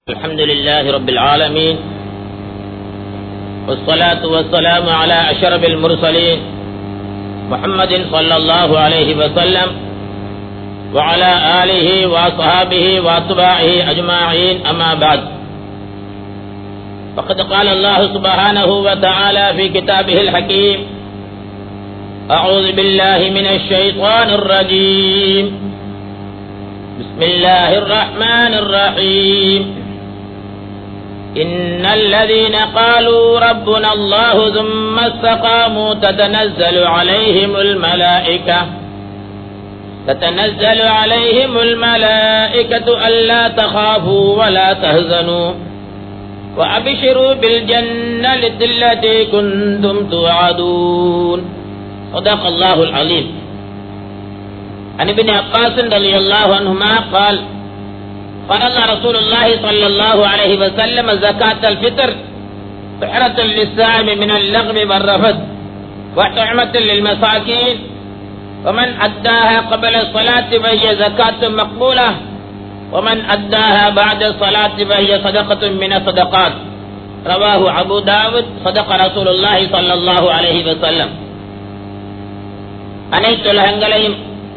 الحمد لله رب العالمين والصلاة والسلام على أشرف المرسلين محمد صلى الله عليه وسلم وعلى آله وأصحابه وأتباعه أجمعين أما بعد فقد قال الله سبحانه وتعالى في كتابه الحكيم أعوذ بالله من الشيطان الرجيم بسم الله الرحمن الرحيم إن الذين قالوا ربنا الله ثم استقاموا تتنزل عليهم الملائكة تتنزل عليهم الملائكة ألا تخافوا ولا تهزنوا وأبشروا بالجنة التي كنتم توعدون صدق الله العظيم عن ابن عباس رضي الله عنهما قال فرض رسول الله صلى الله عليه وسلم زكاة الفطر طهرة للسائم من اللغم والرفث وطعمة للمساكين ومن أداها قبل الصلاة فهي زكاة مقبولة ومن أداها بعد الصلاة فهي صدقة من الصدقات رواه أبو داود صدق رسول الله صلى الله عليه وسلم அனைத்து உலகங்களையும்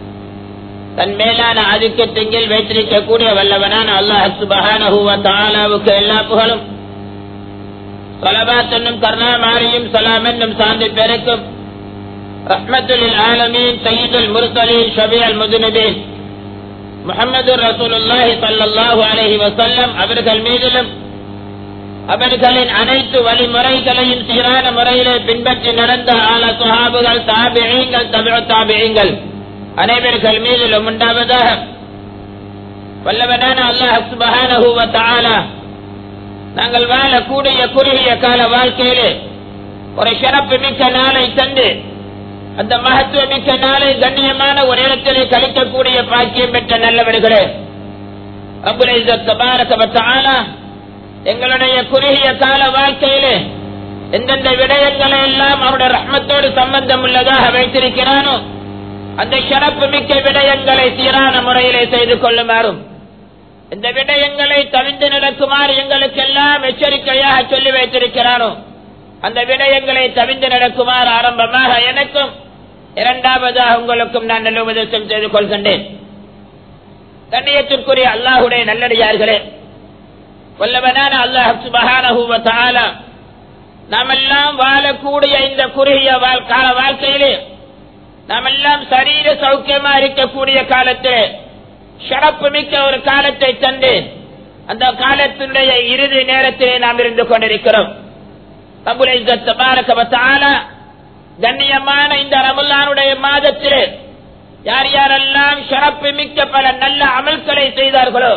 தன் மேலான ஆதிக்கத்திங்கில் வைத்திருக்கக்கூடிய வல்லவனான அல்லாஹ் சுபஹானஹுவ தாலாவுக்கு எல்லா புகழும் சலபாத் என்னும் கருணாமாரியும் சலாம் என்னும் சாந்தி பெருக்கும் ரஹ்மத்துல் ஆலமீன் சயீதுல் முர்சலீன் ஷபியல் முதுனபீன் முகமது ரசூலுல்லாஹி சல்லல்லாஹு அலைஹி வசல்லம் அவர்கள் மீதிலும் அவர்களின் அனைத்து வழிமுறைகளையும் சீரான முறையிலே பின்பற்றி நடந்த ஆல சுஹாபுகள் தாபியங்கள் தமிழ தாபியங்கள் அனைவர்கள் மீதிலும் உண்டாவதாக வல்லவனான அல்லாஹ் சுபஹானஹு வ தஆலா நாங்கள் வாழக்கூடிய குறுகிய கால வாழ்க்கையிலே ஒரு சிறப்பு மிக்க நாளை தந்து அந்த மகத்துவ மிக்க நாளை கண்ணியமான ஒரு இடத்திலே கழிக்கக்கூடிய பாக்கியம் பெற்ற நல்லவர்களே அபுல் இஸ்ஸத் தபாரக வ தஆலா எங்களுடைய குறுகிய கால வாழ்க்கையிலே எந்தெந்த விடயங்களை எல்லாம் அவருடைய ரஹ்மத்தோடு சம்பந்தம் உள்ளதாக வைத்திருக்கிறானோ அந்த சிறப்பு மிக்க விடயங்களை சீரான முறையிலே செய்து கொள்ளுமாறும் இந்த விடயங்களை தவிந்து நடக்குமாறு எங்களுக்கெல்லாம் எச்சரிக்கையாக சொல்லி வைத்திருக்கிறானோ அந்த விடயங்களை தவிந்து நடக்குமாறு ஆரம்பமாக எனக்கும் இரண்டாவதாக உங்களுக்கும் நான் நல்ல உபதேசம் செய்து கொள்கின்றேன் கண்ணியத்திற்குரிய அல்லாஹுடைய நல்லடியார்களே வல்லவனான அல்லாஹ் சுபஹானஹுவ தஆலா நாமெல்லாம் வாழக்கூடிய இந்த குறுகிய கால வாழ்க்கையிலே நாமெல்லாம் சரீர சௌக்கியமா இருக்கக்கூடிய காலத்தில் சிறப்பு மிக்க ஒரு காலத்தை தந்து அந்த காலத்தினுடைய இறுதி நேரத்திலே நாம் இருந்து கொண்டிருக்கிறோம் கண்ணியமான இந்த ரமுல்லானுடைய மாதத்திலே யார் யாரெல்லாம் சிறப்பு மிக்க பல நல்ல அமல்களை செய்தார்களோ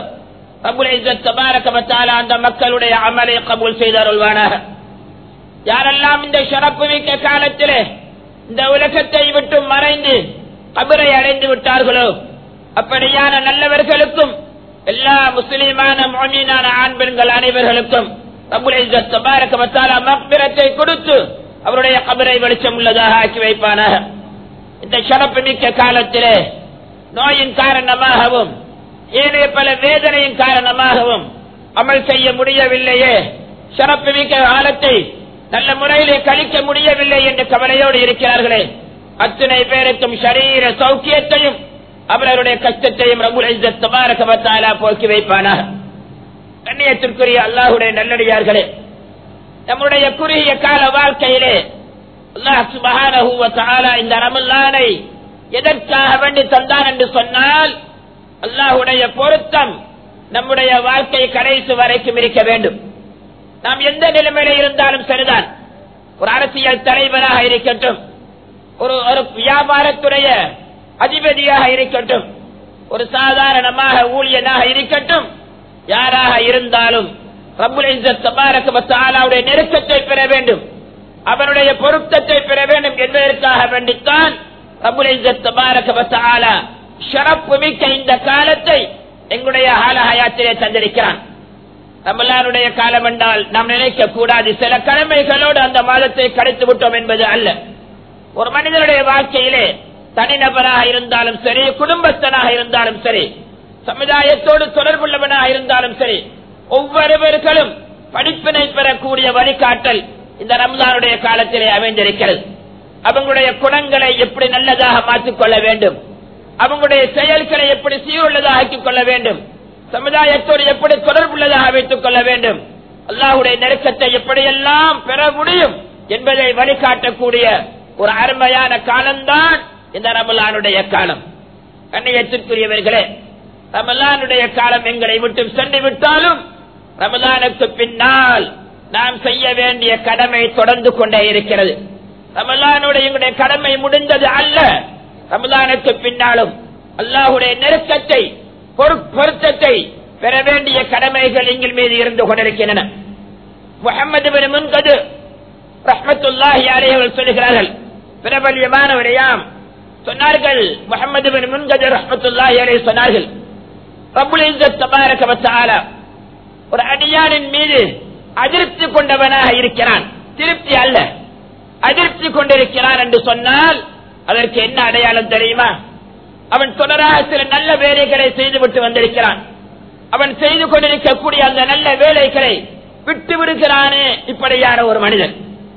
அந்த மக்களுடைய அமலை கபூல் செய்தருள்வானாக யாரெல்லாம் இந்த சிறப்பு மிக்க காலத்திலே இந்த உலகத்தை விட்டு மறைந்து கபரை அடைந்து விட்டார்களோ அப்படியான நல்லவர்களுக்கும் எல்லா முஸ்லிமான மோமீனான ஆண் பெண்கள் அனைவர்களுக்கும் மக்பிரத்தை கொடுத்து அவருடைய கபரை வெளிச்சம் உள்ளதாக ஆக்கி வைப்பானாக இந்த சிறப்பு மிக்க காலத்திலே நோயின் காரணமாகவும் ஏனைய பல வேதனையின் காரணமாகவும் அமல் செய்ய முடியவில்லையே சிறப்பு மிக்க காலத்தை நல்ல முறையிலே கழிக்க முடியவில்லை என்று கவலையோடு இருக்கிறார்களே அத்தனை பேருக்கும் சரீர சௌக்கியத்தையும் அவர்களுடைய கஷ்டத்தையும் ரகுலா போக்கி வைப்பானாக கண்ணியத்திற்குரிய அல்லாஹுடைய நல்லடியார்களே நம்முடைய குறுகிய கால வாழ்க்கையிலே அல்லாஹ் இந்த ரமுல்லானை எதற்காக வேண்டி தந்தான் என்று சொன்னால் அல்லாஹுடைய பொருத்தம் நம்முடைய வாழ்க்கை கடைசி வரைக்கும் இருக்க வேண்டும் நாம் எந்த நிலைமையில இருந்தாலும் சரிதான் ஒரு அரசியல் தலைவராக இருக்கட்டும் ஒரு ஒரு வியாபாரத்துடைய அதிபதியாக இருக்கட்டும் ஒரு சாதாரணமாக ஊழியனாக இருக்கட்டும் யாராக இருந்தாலும் ரபுடைய நெருக்கத்தை பெற வேண்டும் அவனுடைய பொருத்தத்தை பெற வேண்டும் என்பதற்காக வேண்டித்தான் ஷரப்பு மிக்க இந்த காலத்தை எங்களுடைய ஹால ஹயாத்திலே தந்திருக்கிறான் ரமலானுடைய காலம் என்றால் நாம் நினைக்க கூடாது சில கடமைகளோடு அந்த மாதத்தை கடைத்து விட்டோம் என்பது அல்ல ஒரு மனிதனுடைய வாழ்க்கையிலே தனிநபராக இருந்தாலும் சரி குடும்பஸ்தனாக இருந்தாலும் சரி சமுதாயத்தோடு தொடர்புள்ளவனாக இருந்தாலும் சரி ஒவ்வொருவர்களும் படிப்பினை பெறக்கூடிய வழிகாட்டல் இந்த ரம்ஜானுடைய காலத்திலே அமைந்திருக்கிறது அவங்களுடைய குணங்களை எப்படி நல்லதாக மாற்றிக் கொள்ள வேண்டும் அவங்களுடைய செயல்களை எப்படி சீருள்ளதாக ஆக்கிக் கொள்ள வேண்டும் சமுதாயத்தோடு எப்படி தொடர்புள்ளதாக வைத்துக் கொள்ள வேண்டும் அல்லாஹுடைய நெருக்கத்தை எப்படியெல்லாம் பெற முடியும் என்பதை வழிகாட்டக்கூடிய ஒரு அருமையான காலம்தான் இந்த ரமலானுடைய காலம் கண்ணியத்திற்குரியவர்களே ரமலானுடைய காலம் எங்களை விட்டு சென்று விட்டாலும் ரமலானுக்கு பின்னால் நாம் செய்ய வேண்டிய கடமை தொடர்ந்து கொண்டே இருக்கிறது ரமலானுடைய எங்களுடைய கடமை முடிந்தது அல்ல ரமலானுக்கு பின்னாலும் அல்லாஹுடைய நெருக்கத்தை பொரு- பொருத்தத்தை பெற வேண்டிய கடமைகள் எங்கள் மீது இருந்து கொண்டிருக்கின்றன முகமது பின் முன்கது ரஹ்மத்துல்லாஹி அலைஹி அவர்கள் சொல்லுகிறார்கள் பிரபல்யமானவரையாம் சொன்னார்கள் முகமது பின் முன்கது ரஹ்மத்துல்லாஹி அலைஹி சொன்னார்கள் ரப்புல் இஸ்ஸத் தபாரக வ தஆலா ஒரு அடியானின் மீது அதிருப்தி கொண்டவனாக இருக்கிறான் திருப்தி அல்ல அதிருப்தி கொண்டிருக்கிறான் என்று சொன்னால் அதற்கு என்ன அடையாளம் தெரியுமா அவன் தொடராக சில நல்ல வேலைகளை செய்துவிட்டு வந்திருக்கிறான் அவன் செய்து கொண்டிருக்கக்கூடிய அந்த நல்ல வேலைகளை விட்டு விடுகிறானே இப்படியான ஒரு மனிதன்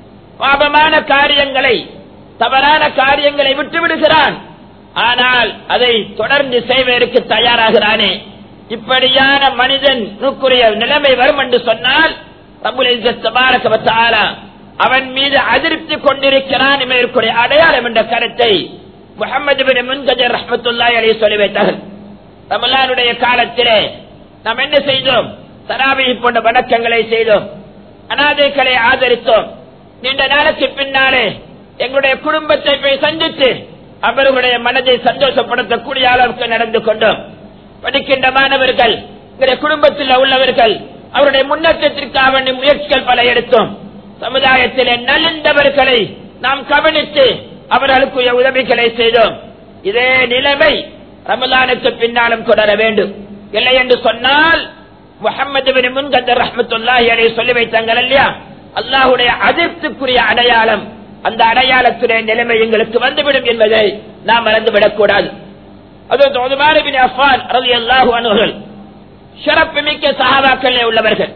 பாபமான காரியங்களை தவறான காரியங்களை விட்டு விடுகிறான் ஆனால் அதை தொடர்ந்து செய்வதற்கு தயாராகிறானே இப்படியான மனிதனுக்குரிய நிலைமை வரும் என்று சொன்னால் ரப்புல் இஸ்ஸத் தபாரக வ தஆலா அவன் மீது அதிருப்தி கொண்டிருக்கிறான் என்பதற்குரிய அடையாளம் என்ற கருத்தை முகமது பின் முன்கஜர் ரஹ்மத்துல்லாஹி அலைஹி சொல்லி வைத்தார்கள் ரமலானுடைய காலத்திலே நாம் என்ன செய்தோம் தராவி போன்ற வணக்கங்களை செய்தோம் அனாதைகளை ஆதரித்தோம் நீண்ட நாளுக்கு பின்னாலே எங்களுடைய குடும்பத்தை போய் சந்தித்து அவர்களுடைய மனதை சந்தோஷப்படுத்தக்கூடிய அளவுக்கு நடந்து கொண்டோம் படிக்கின்ற மாணவர்கள் எங்களுடைய குடும்பத்தில் உள்ளவர்கள் அவருடைய முன்னேற்றத்திற்காக வேண்டிய முயற்சிகள் பல எடுத்தோம் சமுதாயத்திலே நலிந்தவர்களை நாம் கவனித்து அவர்களுக்குரிய உதவிகளை செய்தோம் இதே நிலைமை ரமலானுக்கு பின்னாலும் தொடர வேண்டும் இல்லை என்று சொன்னால் முகமது பின் முன்கந்தர் ரஹமத்துல்லாஹி அலைஹி சொல்லி வைத்தாங்கள் இல்லையா அல்லாஹுடைய அதிர்த்துக்குரிய அடையாளம் அந்த அடையாளத்துடைய நிலைமை எங்களுக்கு வந்துவிடும் என்பதை நாம் மறந்துவிடக் கூடாது அது உதுமார் பின் அஃபான் ரலியல்லாஹு அன்ஹுகள் சிறப்பு மிக்க சஹாபாக்களே உள்ளவர்கள்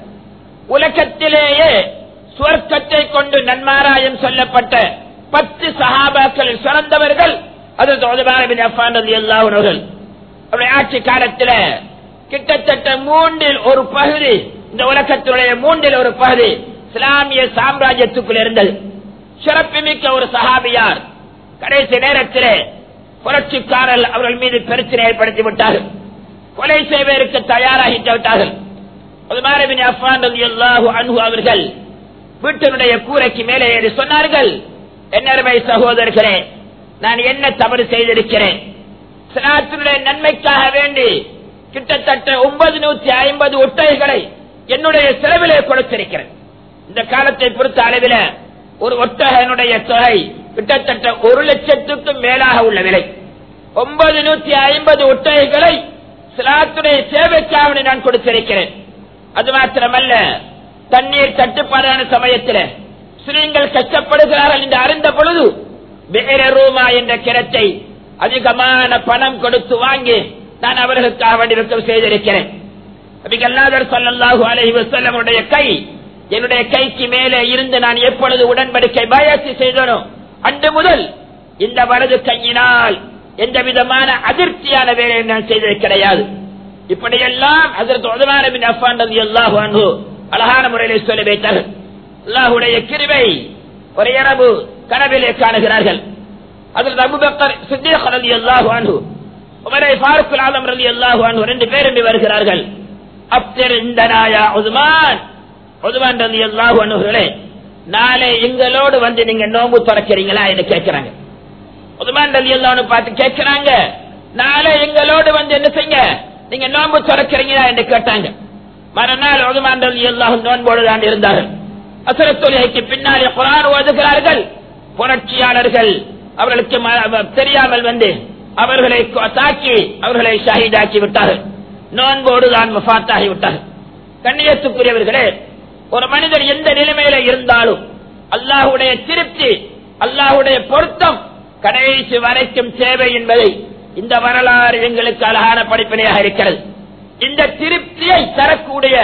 உலகத்திலேயே சுவர்க்கத்தை கொண்டு நன்மாராயம் சொல்லப்பட்ட பத்து சஹாபாக்களில் சிறந்தவர்கள் அது உதுமார் பின் அஃபான் ரலியல்லாஹு அன்ஹுகள் அவருடைய ஆட்சி காலத்தில் கிட்டத்தட்ட மூன்றில் ஒரு பகுதி இந்த உலகத்துடைய மூன்றில் ஒரு பகுதி இஸ்லாமிய சாம்ராஜ்யத்துக்குள் இருந்தது சிறப்புமிக்க ஒரு சஹாபியார் கடைசி நேரத்திலே புரட்சிக்காரர்கள் அவர்கள் மீது பிரச்சனை ஏற்படுத்தி விட்டார்கள் கொலை செய்வதற்கு தயாராகி விட்டார்கள் உதுமாரபின் அஃபான் ரலியல்லாஹு அன்ஹு அவர்கள் வீட்டினுடைய கூரைக்கு மேலே ஏறி சொன்னார்கள் என்னருமை சகோதரர்களே நான் என்ன தவறு செய்திருக்கிறேன் சிலாத்தினுடைய நன்மைக்காக வேண்டி கிட்டத்தட்ட ஒன்பது நூத்தி ஐம்பது ஒட்டகைகளை என்னுடைய செலவிலே கொடுத்திருக்கிறேன் இந்த காலத்தை பொறுத்த அளவில் ஒரு ஒட்டகனுடைய தொகை கிட்டத்தட்ட ஒரு லட்சத்துக்கும் மேலாக உள்ள விலை ஒன்பது நூத்தி ஐம்பது ஒட்டகைகளை சிலாத்துடைய சேவைக்காக நான் கொடுத்திருக்கிறேன் அது மாத்திரமல்ல தண்ணீர் தட்டுப்பாடான சமயத்தில் ஸ்ரீங்கள் கஷ்டப்படுகிறார்கள் என்று அறிந்த பொழுது வேற ரூமா என்ற கிணத்தை அதிகமான பணம் கொடுத்து வாங்கி நான் அவர்களுக்காக வடிவக்கம் செய்திருக்கிறேன் அபிகல்லாதர் சொல்லல்லாஹு அலைஹி வஸல்லம் உடைய கை என்னுடைய கைக்கு மேலே இருந்து நான் எப்பொழுது உடன்படிக்கை பயசி செய்தனோ அன்று முதல் இந்த வலது கையினால் எந்த விதமான அதிர்ச்சியான வேலையை நான் செய்தது கிடையாது இப்படியெல்லாம் அதற்கு உதவான பின் அஃபான் ரலியல்லாஹு அன்ஹு அழகான முறையிலே சொல்லி வைத்தார்கள் அல்லாஹுடைய கிருபை ஒரு இரவு கனவிலே காணுகிறார்கள் அதில் அபுபக்கர் சித்திக் ரலியல்லாஹு அன்ஹு உமரை ஃபாரூக் ஆலம் ரலியல்லாஹு அன்ஹு ரெண்டு பேரும் வருகிறார்கள் அப்திர் இந்த நாயா உதுமான் உதுமான் ரலியல்லாஹு அன்ஹுகளே நாளை எங்களோடு வந்து நீங்க நோம்பு திறக்கிறீங்களா என்று கேட்கிறாங்க உதுமான் ரலியல்லாஹு பார்த்து கேட்கிறாங்க நாளை எங்களோடு வந்து என்ன செய்யுங்க நீங்க நோம்பு திறக்கிறீங்களா என்று கேட்டாங்க மறுநாள் உதுமான் ரலியல்லாஹு நோன்போடு தான் இருந்தார்கள் அசர தொழுகைக்கு பின்னாலே குரான் ஓதுகிறார்கள் புரட்சியாளர்கள் அவர்களுக்கு ம- தெரியாமல் வந்து அவர்களை கொ- தாக்கி அவர்களை ஷஹீதாக்கி விட்டார்கள் நோன்போடு தான் மஃபாத்தாகி விட்டார்கள் கண்ணியத்துக்குரியவர்களே ஒரு மனிதர் எந்த நிலைமையில இருந்தாலும் அல்லாஹுடைய திருப்தி அல்லாஹுடைய பொருத்தம் கடைசி வரைக்கும் தேவை என்பதை இந்த வரலாறு எங்களுக்கு அழகான படிப்பினையாக இருக்கிறது இந்த திருப்தியை தரக்கூடிய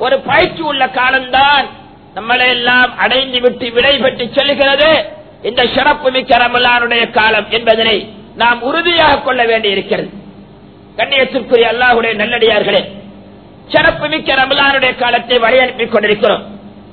ஒரு பயிற்சி உள்ள காலம்தான் நம்மளை எல்லாம் அடைந்து விட்டு விடை பெற்று செல்கிறது இந்த சிறப்பு மிக்க ரமலானுடைய காலம் என்பதனை நாம் உறுதியாக கொள்ள வேண்டியிருக்கிறது கண்ணியத்திற்குரிய அல்லாஹுடைய நல்லடியார்களே சிறப்பு மிக்க ரமலானுடைய காலத்தை வழி அனுப்பிக் கொண்டிருக்கிறோம்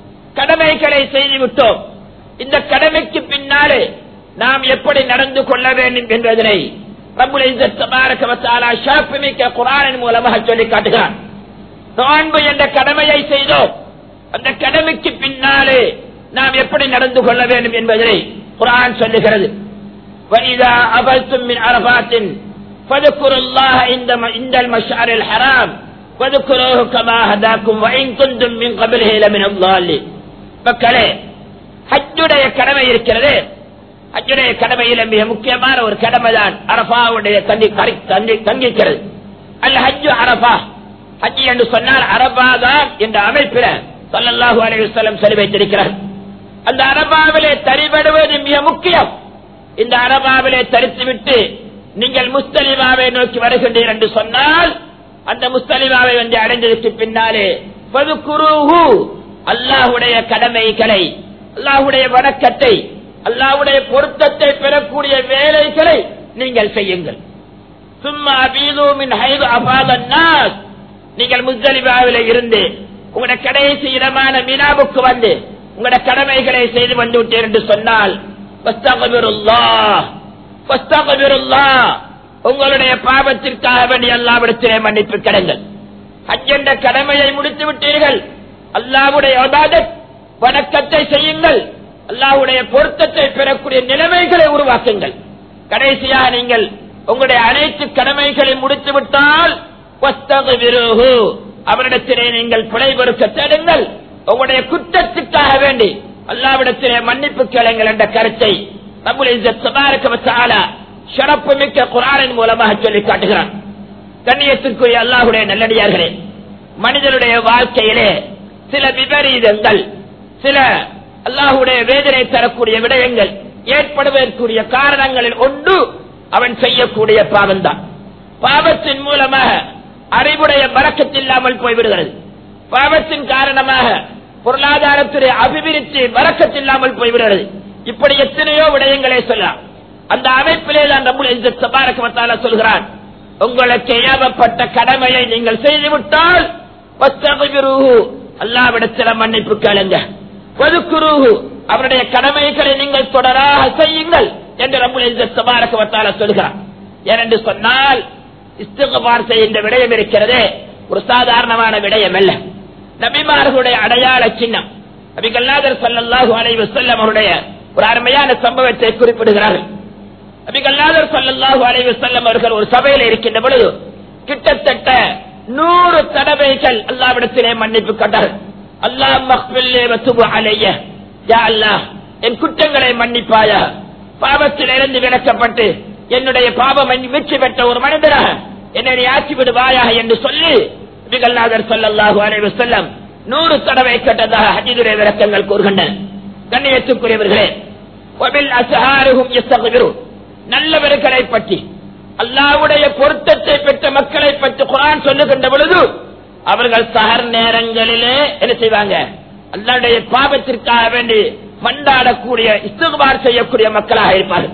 கடமைகளை செய்து விட்டோம் இந்த கடமைக்கு பின்னாலே நாம் எப்படி நடந்து கொள்ள வேண்டும் என்பதனை ரப்புல் இஸ்ஸத் தபாரக வ தஆலா ஷரப்பு மிக்க குர்ஆனின் மூலமாக சொல்லி காட்டுகிறான் நோன்பு என்ற கடமையை செய்தோம் அந்த கடமைக்கு பின்னாலே நாம் எப்படி நடந்து கொள்ள வேண்டும் என்பதனை குர்ஆன் சொல்லுகிறது وَإِذَا أَفَلْتُم مِّنْ عَرَفَاتٍ فَاذْكُرُوا اللَّهَ عِندَ عند المشعر الحرام وَاذْكُرُوهُ كَمَا هَدَاكُمْ وَإِن كُنتُم مِّن قَبْلِهِ لَمِنَ الضَّالِّينَ மக்களே ஹஜ்ஜுடைய கடமை இருக்கிறது ஹஜ்ஜுடைய கடமையில மிக முக்கியமான ஒரு கடமை தான் அரபாவுடைய தண்ணி தண்ணி தங்கிக்கிறது அல்ல ஹஜ்ஜு அரபா ஹஜ் என்று சொன்னால் அரபா தான் என்ற அமைப்பில சல்லல்லாஹு அலைஹி வஸல்லம் சொல்லி வைத்திருக்கிறார் அந்த அரபாவிலே தரிபடுவது மிக முக்கியம் இந்த அரபாவிலே தரித்து விட்டு நீங்கள் முஸ்தலிமாவை நோக்கி வருகின்றீர் என்று சொன்னால் அந்த முஸ்தலிமாவை வந்து அடைந்ததற்கு பின்னாலே பதுக்குருஹு அல்லாஹுடைய கடமைகளை அல்லாஹுடைய வணக்கத்தை அல்லாஹுடைய பொருத்தத்தை பெறக்கூடிய வேலைகளை நீங்கள் செய்யுங்கள் சும்மா அபீதூமின் ஹைது அபாதன்னாஸ் நீங்கள் முஸ்தலிபாவில இருந்து உங்களுடைய கடைசி இடமான மீனாவுக்கு வந்து உங்களுடைய கடமைகளை செய்து வந்து விட்டீர் என்று சொன்னால் வஸ்தகபிருல்லாஹ், வஸ்தகபிருல்லாஹ். உங்களுடைய பாவத்திற்காக வேண்டி அல்லாவிடத்திலே மன்னிப்பு கடங்கள் ஹஜ் என்ற கடமையை முடித்து விட்டீர்கள் அல்லாவுடைய இபாதத், வணக்கத்தை செய்யுங்கள் அல்லாஹ்வுடைய பொருத்தத்தை பெறக்கூடிய நிலைமைகளை உருவாக்குங்கள் கடைசியாக நீங்கள் உங்களுடைய அனைத்து கடமைகளை முடித்து விட்டால் வஸ்தகபிருஹு. அவரிடத்திலே நீங்கள் பிழை பொறுக்க தேடுங்கள் உங்களுடைய குற்றத்துக்காக வேண்டி அல்லாவிடத்திலே மன்னிப்பு கேளுங்கள் என்ற கருத்தை ரபுல் இஸ்ஸத் தபாரக வ தஆலா ஷரப்பு மிக்க குர்ஆனின் மூலமாக சொல்லி காட்டுகிறான் கண்ணியத்திற்குரிய அல்லாஹுடைய நல்லடியார்களே மனிதனுடைய வாழ்க்கையிலே சில விபரீதங்கள் சில அல்லாஹுடைய வேதனை தரக்கூடிய விடயங்கள் ஏற்படுவதற்குரிய காரணங்களில் ஒன்று அவன் செய்யக்கூடிய பாவம்தான் பாவத்தின் மூலமாக அறிவுடைய பறக்கத்தில்லாமல் போய்விடுகிறது பாவத்தின் காரணமாக பொருளாதாரத்துடைய அபிவிருத்தி வரக்கத்தில்லாமல் போய்விடுகிறது இப்படி எத்தனையோ விடயங்களை சொல்லலாம் அந்த அமைப்பிலே தான் நம்முடைய இந்த சபாரகமத்தால சொல்கிறான் உங்களுக்கு ஏவப்பட்ட கடமையை நீங்கள் செய்துவிட்டால் வஸ்தகுருஹு, அல்லாவிடத்தில் மன்னிப்பு கேளுங்க ஒதுக்குருஹு, அவருடைய கடமைகளை நீங்கள் தொடராக செய்யுங்கள் என்று நம்முடைய இந்த சபாரகமத்தால சொல்கிறான் ஏனென்று சொன்னால் இஸ்திகபார் செய்கின்ற விடயம் இருக்கிறதே ஒரு சாதாரணமான விடயம் அல்ல நபிமார்களுடைய அடையாள சின்னம் நபிகல்லாதர் சல்லல்லாஹு அலைஹி வஸல்லம் அவருடைய ஒரு அருமையான சம்பவத்தை குறிப்பிடுகிறார்கள் நபிகல்லாதர் சல்லல்லாஹு அலைஹி வஸல்லம் அவர்கள் ஒரு சபையில் இருக்கின்ற பொழுது கிட்டத்தட்ட நூறு தடவைகள் அல்லாவிடத்திலே மன்னிப்பு கண்டார்கள் அல்லாஹ் மக்பில்லே வத்துபு அலைய யா அல்லாஹ் என் குற்றங்களை மன்னிப்பாயா பாவத்திலிருந்து விலக்கப்பட்டு என்னுடைய பாவம் வெற்றி பெற்ற ஒரு மனிதராக என்னை நீ ஆக்கி விடுவாயாக என்று சொல்லி நபிகள்நாதர் ஸல்லல்லாஹு அலைஹி வஸல்லம் நூறு தடவை கேட்டதாக ஹஜீதுடைய விளக்கங்கள் கூறுகின்றன கண்ணியத்துக்குரியவர்களே வபில் அஸ்ஹாருஹும் யஸ்தக்பிரூன் நல்லவர்களை பற்றி அல்லாஹ்வுடைய பொருத்தத்தை பெற்ற மக்களை பற்றி குர்ஆன் சொல்லுகின்ற பொழுது அவர்கள் சஹர் நேரங்களிலே என்ன செய்வாங்க அல்லாஹ்வுடைய பாவத்திற்காக வேண்டி மண்டாடக்கூடிய இஸ்திக்பார் செய்யக்கூடிய மக்களாக இருப்பார்கள்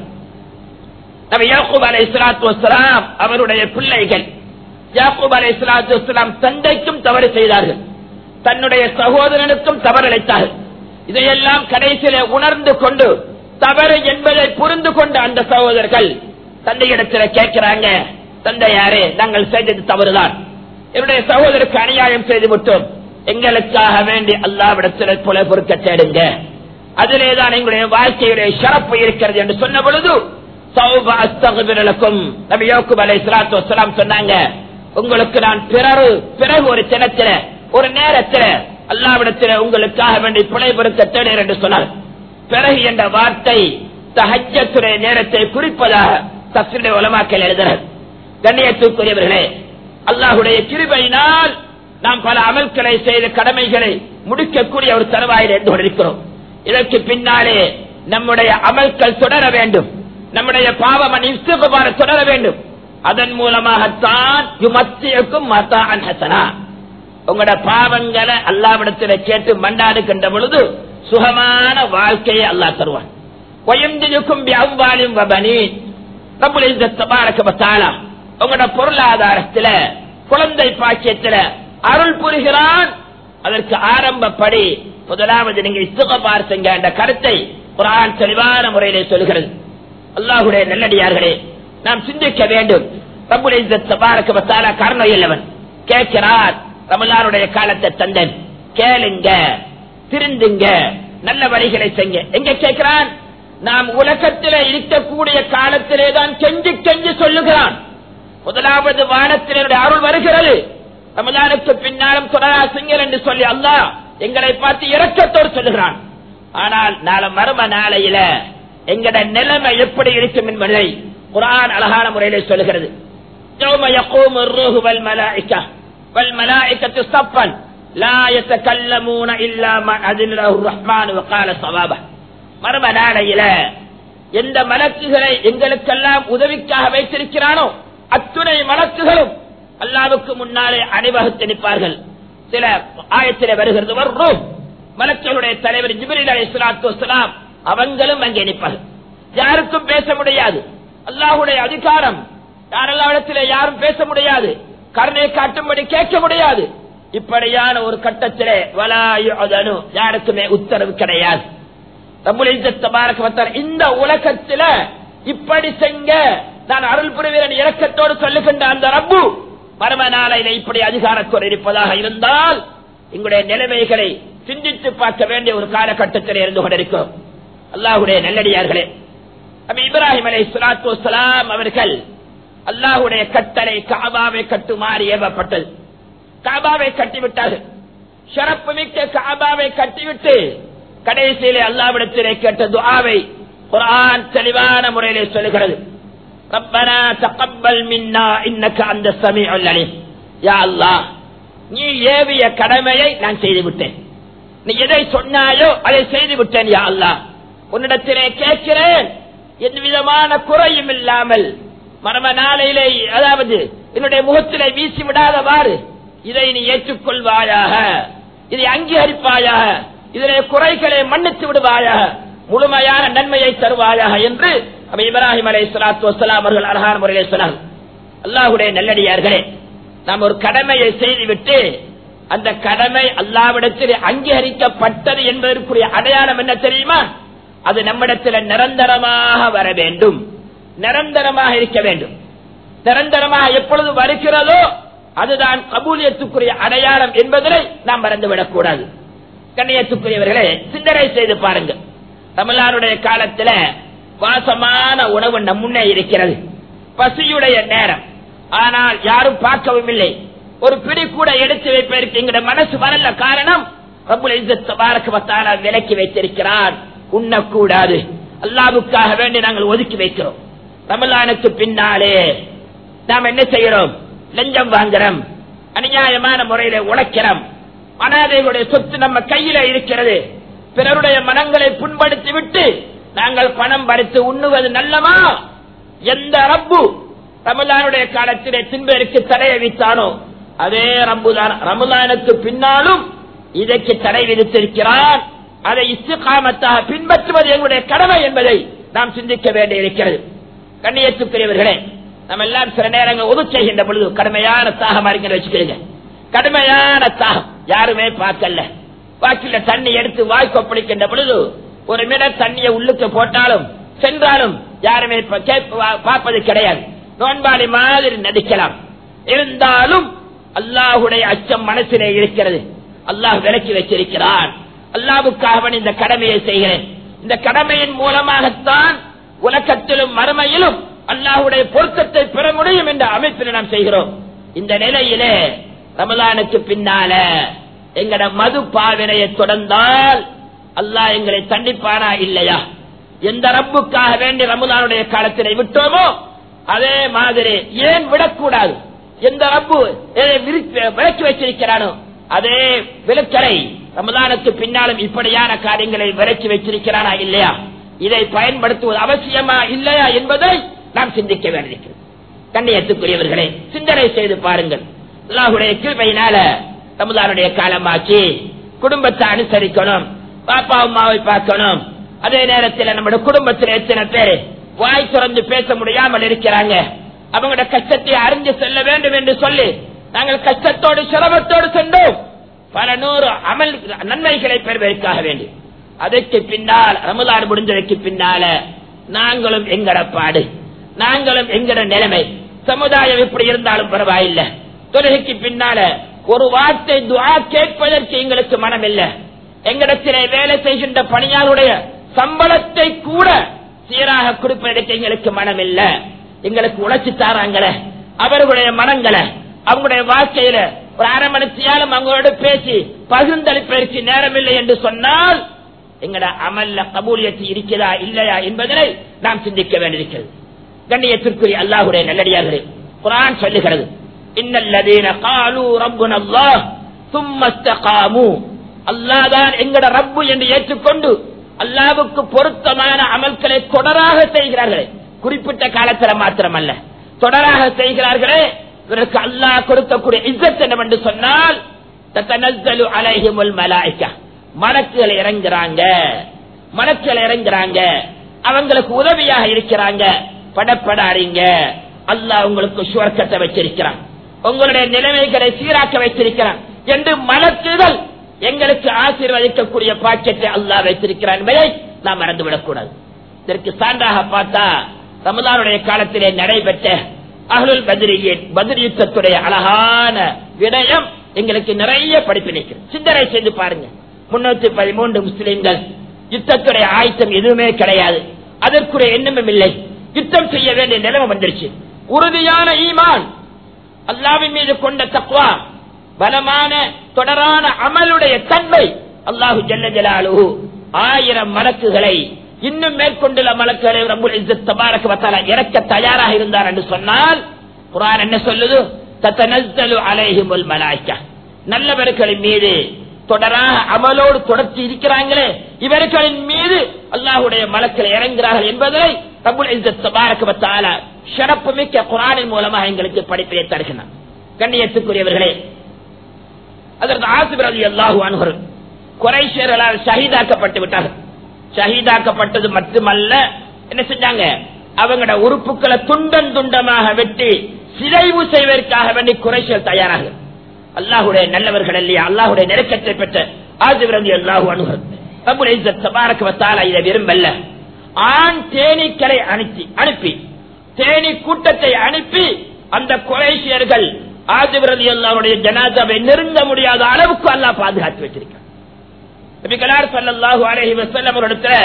நபி யாக்கூப் அலைஹிஸ்ஸலாத்து வஸ்ஸலாம் அவருடைய பிள்ளைகள் யாக்கூப் அலைஹிஸ்ஸலாத்து வஸ்ஸலாம் தந்தைக்கும் தவறு செய்தார்கள் தன்னுடைய சகோதரனுக்கும் தவறளித்தார்கள் இதையெல்லாம் கடைசியில உணர்ந்து கொண்டு தவறு என்பதை புரிந்து கொண்ட அந்த சகோதரர்கள் தந்தையிடத்தில் கேட்கிறாங்க தந்தை யாரே நாங்கள் செய்தது தவறுதான் என்னுடைய சகோதரருக்கு அநியாயம் செய்து விட்டோம் எங்களுக்காக வேண்டி அல்லாவிடத்தில் புல பொறுக்க தேடுங்க அதிலேதான் எங்களுடைய வாழ்க்கையுடைய சிறப்பு இருக்கிறது என்று சொன்ன பொழுது சௌப அஸ்தகுபிரலுக்கும் நபி யோகுப் அலை சலாத்து வசலாம் சொன்னாங்க உங்களுக்கு நான் பிறரு பிறகு ஒரு தினத்தில ஒரு நேரத்தில அல்லாவிடத்தில உங்களுக்காக வேண்டி பிழை பொறுக்க தேடுகிறேன் என்று சொன்னார் பிறகு என்ற வார்த்தை தஹஜத்துடைய நேரத்தை குறிப்பதாக தஸ்ருடைய உலமாக்கல் எழுதுகிறார் கண்ணியத்துக்குரியவர்களே அல்லாஹுடைய கிருபையினால் நாம் பல அமல்களை செய்த கடமைகளை முடிக்கக்கூடிய ஒரு தருவாயில் இருந்து கொண்டிருக்கிறோம் இதற்கு பின்னாலே நம்முடைய அமல்கள் தொடர வேண்டும் நம்முடைய பாவம் இஸ்திகுபார தொடர வேண்டும் அதன் மூலமாகத்தான் யுமத்தியக்கும் மத்தான் ஹசனா உங்களோட பாவங்களை அல்லாவிடத்துல கேட்டு மண்டாடுகின்ற பொழுது சுகமான வாழ்க்கையை அல்லாஹ் தருவான் ஒயந்திருக்கும் அவ்வாலும் வபனி ரப்புல் இஸ்ஸத் தபாரக வ தஆலா உங்களோட பொருளாதாரத்துல குழந்தை பாக்கியத்துல அருள் புரிகிறான் அதற்கு ஆரம்பப்படி முதலாவது நீங்க இஸ்திகபார் செய்ங்க என்ற கருத்தை குர்ஆன் தெளிவான முறையிலே சொல்கிறது அல்லாஹ்வுடைய நல்லடியார்களே நாம் சிந்திக்க வேண்டும் ரப்புல் இஸ்ஸத் தபாரக வ தஆலா கருணையுள்ளவன் கேட்கிறார் ரமலானுடைய காலத்தை தந்தன் கேளுங்க திருந்துங்க நல்ல வழிகளை செய்ங்க எங்க கேட்கிறான் நாம் உலகத்திலே இருக்கக்கூடிய காலத்திலே தான் கெஞ்சி கெஞ்சி சொல்லுகிறான் முதலாவது வானத்தினுடைய அருள் வருகிறது ரமலானுக்கு பின்னாலும் தொடராசிங்கள் என்று சொல்லி அல்லாஹ் எங்களை பார்த்து இரக்கத்தோடு சொல்லுகிறான் ஆனால் நாளை மர்ம நாளையில எங்கட நிலைமை எப்படி இருக்கும் என்பதை குரான் அழகான முறையிலே சொல்லுகிறது يوم يقوم الروح والملائكة والملائكة صفا لا يتكلمون إلا من أذن له الرحمن وقال صوابه மர்ம நாளையில எந்த மலக்குகளை எங்களுக்கெல்லாம் உதவிக்காக வைத்திருக்கிறானோ அத்துணை மலக்குகளும் அல்லாவுக்கு முன்னாலே அணிவகுத்து நிற்பார்கள் சில ஆயத்திலே வருகிறது வர்றோம் மலக்களுடைய தலைவர் ஜிபிரில் அலி சலாத்து வசலாம் அவங்களும் அங்கே நிற்பார்கள் யாருக்கும் பேச முடியாது அல்லாஹுடைய அதிகாரம் யாரெல்லாவிடத்திலே யாரும் பேச முடியாது கருணை காட்டும்படி கேட்க முடியாது இப்படியான ஒரு கட்டத்திலே வலாயு அதனு யாருக்குமே உத்தரவு கிடையாது ரப்புல் இஸ்ஸத் தபாரக வ தஆலா இந்த உலகத்தில இப்படி செங்க நான் அருள் புரிவீரன் இரக்கத்தோடு சொல்லுகின்ற அந்த ரப்பு மர்ம நாளையில இப்படி அதிகாரத்தோடு இருப்பதாக இருந்தால் எங்களுடைய நிலைமைகளை சிந்தித்து பார்க்க வேண்டிய ஒரு காலகட்டத்தில் இருந்து கொண்டிருக்கும் அல்லாஹுடைய நல்லடியார்களே நபி இப்ராஹிம் அலை சலாத்து வசலாம் அவர்கள் அல்லாஹுடைய கட்டளை காபாவை கட்டுமாறு ஏவப்பட்டது காபாவை கட்டிவிட்டார்கள் சிறப்பு மிக்க காபாவை கட்டிவிட்டு கடைசியிலே அல்லாவிடத்திலே கேட்ட துஆவை குர்ஆன் தெளிவான முறையிலே சொல்லுகிறது ரப்பனா தகப்பல் மின்னா இன்னக அந்த சமீஉல் அலீம் யா அல்லாஹ் நீ ஏவிய கடமையை நான் செய்து விட்டேன் நீ எதை சொன்னாயோ அதை செய்து விட்டேன் யா அல்லாஹ் உன்னிடத்திலே கேட்கிறேன் எந்த விதமான குறையும் இல்லாமல் மரம நாளையிலே அதாவது என்னுடைய முகத்திலே வீசி விடாதவாறு இதை நீ ஏற்றுக்கொள்வாயாக இதை அங்கீகரிப்பாயாக இதிலே குறைகளை மன்னித்து விடுவாயாக முழுமையான நன்மையை தருவாயாக என்று அவை இப்ராஹிம் அலை சலாத்து வசலாம் அவர்கள் அழகான முறையிலே சொன்னார்கள் அல்லாஹுடைய நல்லடியார்களே நாம் ஒரு கடமையை செய்துவிட்டு அந்த கடமை அல்லாவிடத்தில் அங்கீகரிக்கப்பட்டது என்பதற்குரிய அடையாளம் என்ன தெரியுமா அது நம்மிடத்தில் நிரந்தரமாக வர வேண்டும் நிரந்தரமாக இருக்க வேண்டும் நிரந்தரமாக எப்பொழுது வருகிறதோ அதுதான் கபூலியத்துக்குரிய அடையாளம் என்பதை நாம் மறந்துவிடக் கூடாது கண்ணியத்துக்குரியவர்களே சிந்தனை செய்து பாருங்க தமிழ்நாடுடைய காலத்துல வாசமான உணவு நம் முன்னே இருக்கிறது பசியுடைய நேரம் ஆனால் யாரும் பார்க்கவும் இல்லை ஒரு பிடி கூட எடுத்து வைப்பதற்கு எங்களுடைய மனசு வரல காரணம் ரப்புல் இஸ்ஸத் தபாரக வ தஆலா விலக்கி வைத்திருக்கிறான் உண்ணக்கூடாது அல்லாவுக்காக வேண்டி நாங்கள் ஒதுக்கி வைக்கிறோம் ரமலானுக்கு பின்னாலே நாம் என்ன செய்கிறோம் லஞ்சம் வாங்குறோம் அநியாயமான முறையில உழைக்கிறோம் அனாதைகளுடைய சொத்து நம்ம கையில இருக்கிறது பிறருடைய மனங்களை புண்படுத்தி விட்டு நாங்கள் பணம் பறித்து உண்ணுவது நல்லமா எந்த ரப்பு ரமலானுடைய காலத்திலே தின்பேருக்கு தடையை வித்தானோ அதே ரம்புதான் ரமலானுக்கு பின்னாலும் இதற்கு தடை விதித்திருக்கிறான் அதை இஸ்திகாமத்தாக பின்பற்றுவது எங்களுடைய கடமை என்பதை நாம் சிந்திக்க வேண்டியிருக்கிறது கண்ணியத்துக்குரியவர்களே நம்ம எல்லாம் சில நேரங்கள் ஒது செய்கின்ற பொழுது கடுமையான தாகம் அறிஞர் வச்சுக்கிறீங்க கடுமையான தாகம் யாருமே பார்க்கல வாக்கில தண்ணி எடுத்து வாய் கொப்பளிக்கின்ற பொழுது ஒரு மிட தண்ணியை உள்ளுக்கு போட்டாலும் சென்றாலும் யாருமே ப- கேட்ப- வா- பார்ப்பது கிடையாது நோன்பாடி மாதிரி நடிக்கலாம் இருந்தாலும் அல்லாஹுடைய அச்சம் மனசிலே இருக்கிறது அல்லாஹ் விலக்கி வச்சிருக்கிறான் அல்லாவுக்காக இந்த கடமையை செய்கிறேன் இந்த கடமையின் மூலமாகத்தான் உலகத்திலும் மறுமையிலும் அல்லாஹுடைய பொருத்தத்தை பெற முடியும் என்ற அமைப்பில் நாம் செய்கிறோம் இந்த நிலையிலே ரமலானுக்கு பின்னால எங்கட மது பாவினையை தொடர்ந்தால் அல்லாஹ் எங்களை தண்டிப்பானா இல்லையா எந்த ரப்புக்காக வேண்டி ரமலானுடைய காலத்தினை விட்டோமோ அதே மாதிரி ஏன் விடக்கூடாது எந்த ரப்பு எதை விரித்து- விலக்கி வச்சிருக்கிறானோ அதே விலக்கலை ரமலானுக்கு பின்னாலும் இப்படியான காரியங்களை விலக்கி வச்சிருக்கிறானா இல்லையா இதை பயன்படுத்துவது அவசியமா இல்லையா என்பதை நாம் சிந்திக்க வேண்டியிருக்கிறது கண்ணியத்துக்குரியவர்களே சிந்தனை செய்து பாருங்கள் அல்லாஹுடைய கிருபையினால ரமதானுடைய காலமாச்சு குடும்பத்தை அனுசரிக்கணும் பாப்பா அம்மாவை பார்க்கணும் அதே நேரத்தில் நம்முடைய குடும்பத்தில் எத்தனை பேர் வாய் திறந்து பேச முடியாமல் இருக்கிறாங்க அவங்களோட கஷ்டத்தை அறிஞ்சு செல்ல வேண்டும் என்று சொல்லி நாங்கள் கஷ்டத்தோடு சிரமத்தோடு சென்றோம் பல நூறு அமல் நன்மைகளை பெறுவதற்காக வேண்டி அதற்கு பின்னால் ரமதான் முடிஞ்சதற்கு பின்னால நாங்களும் எங்கட பாடு நாங்களும் எங்கட நிலைமை சமுதாயம் இப்படி இருந்தாலும் பரவாயில்லை தொழுகைக்கு பின்னால ஒரு வார்த்தை துவா கேட்பதற்கு எங்களுக்கு மனம் இல்லை எங்களிடத்திலே வேலை செய்கின்ற பணியாளருடைய சம்பளத்தை கூட சீராக கொடுப்பதற்கு எங்களுக்கு மனம் இல்ல எங்களுக்கு உழைச்சி தாராங்களே அவர்களுடைய மனங்களை அவங்களுடைய வாழ்க்கையில ஒரு அரை மணி நேரம் அவங்களோட பேசி பகிர்ந்தளிப்பதற்கு நேரம் இல்லை என்று சொன்னால் எங்கட அமல்ல கபூலியத்து இருக்கிறதா இல்லையா என்பதனை நாம் சிந்திக்க வேண்டியிருக்கிறது கண்ணியத்திற்குரிய அல்லாஹுடைய நல்லடியார்களே குரான் சொல்லுகிறது இன்னல்லதீன காலு ரப்புன அல்லாஹ் சும்ம இஸ்தகாமு அல்லாஹ்தான் எங்கட ரப்பு என்று ஏற்றுக்கொண்டு அல்லாஹ்வுக்கு பொருத்தமான அமல்களை தொடராக செய்கிறார்களே குறிப்பிட்ட காலத்துல மாத்திரமல்ல தொடராக செய்கிறார்களே இவருக்கு அல்லாஹ் கொடுக்கக்கூடிய இஸ்ஸத் என்னவென்று சொன்னால் தத்தனஸ்ஸலு அலைஹிமுல் மலாயிகா மலக்குகள் இறங்குறாங்க மலக்குகள் இறங்குறாங்க அவங்களுக்கு உதவியாக இருக்கிறாங்க படப்படாதீங்க அல்லாஹ் உங்களுக்கு சுவர்க்கத்தை வச்சிருக்கிறான் உங்களுடைய நிலைமைகளை சீராக்க வைத்திருக்கிறான் என்று மலக்குகள் எங்களுக்கு ஆசீர்வதிக்கக்கூடிய பாக்கியத்தை அல்லாஹ் வைத்திருக்கிறான் என்பதை நாம் மறந்துவிடக் கூடாது இதற்கு சான்றாக பார்த்தா ரமதானுடைய காலத்திலே நடைபெற்ற அகலுல் பதிரியின் பதிர் யுத்தத்துடைய அழகான விடயம் எங்களுக்கு நிறைய படிப்பினைக்கு சிந்தனை செய்து பாருங்க முன்னூத்தி பதிமூன்று முஸ்லிம்கள் யுத்தத்துடைய ஆயத்தம் எதுவுமே கிடையாது அதற்குரிய எண்ணமும் இல்லை யுத்தம் செய்ய வேண்டிய நிலைமை வந்துருச்சு உறுதியான ஈமான் அல்லாவின் மீது கொண்ட தக்வா பலமான தொடரான அமலுடைய தன்மை அல்லாஹு ஜல்ல ஜலாலு ஆயிரம் மலக்குகளை இன்னும் மேற்கொண்டுள்ள மலக்குகளை ரப்புல் இஸ்ஸத் தபாரக வ தஆலா இறக்க தயாராக இருந்தார் என்று சொன்னால் குர்ஆன் என்ன சொல்லுது தத்தனஸ்ஸலு அலைஹிமுல் மலாயிகா நல்லவர்களின் மீது தொடராக அமலோடு தொடர்ச்சி இருக்கிறாங்களே இவர்களின் மீது அல்லாஹுடைய மலக்கள் இறங்குகிறார்கள் என்பதை ரபுல் இஸ்ஸத் தபாரக வ தஆலா சிறப்பு மிக்க குர்ஆனின் மூலமாக எங்களுக்கு படிப்பை தருகிறார் கண்ணியத்துக்குரியவர்களே அதற்கு ஆசிப் ரலி அல்லாஹு அன்ஹர் குறைஷியர்களால் ஷஹீதாக்கப்பட்டு விட்டார்கள் ஷஹீதாக்கப்பட்டது மட்டுமல்ல என்ன செஞ்சாங்க அவங்களோட உறுப்புகளை துண்டம் துண்டமாக வெட்டி சிதைவு செய்வதற்காக வேண்டி குறைஷியல் தயாராக அல்லாஹுடைய நல்லவர்கள் இல்லையா அல்லாஹுடைய நெருக்கத்தை பெற்ற ஆசிப் ரலி அல்லாஹு அன்ஹர் ரபுல் இஸ்ஸத் தபாரக வ தஆலா இதை விரும்பல்ல ஆண் தேனீக்களை அனுப்பி அனுப்பி தேனி கூட்டத்தை அனுப்பி அந்த குறைஷியர்கள் ஆதிபிரதி அல்லாவுடைய ஜனாதாவை நெருங்க முடியாத அளவுக்கு அல்லாஹ் பாதுகாத்து வச்சிருக்கார் நபிகளார் ஸல்லல்லாஹு அலைஹி வஸல்லம் ஒரு இடத்துல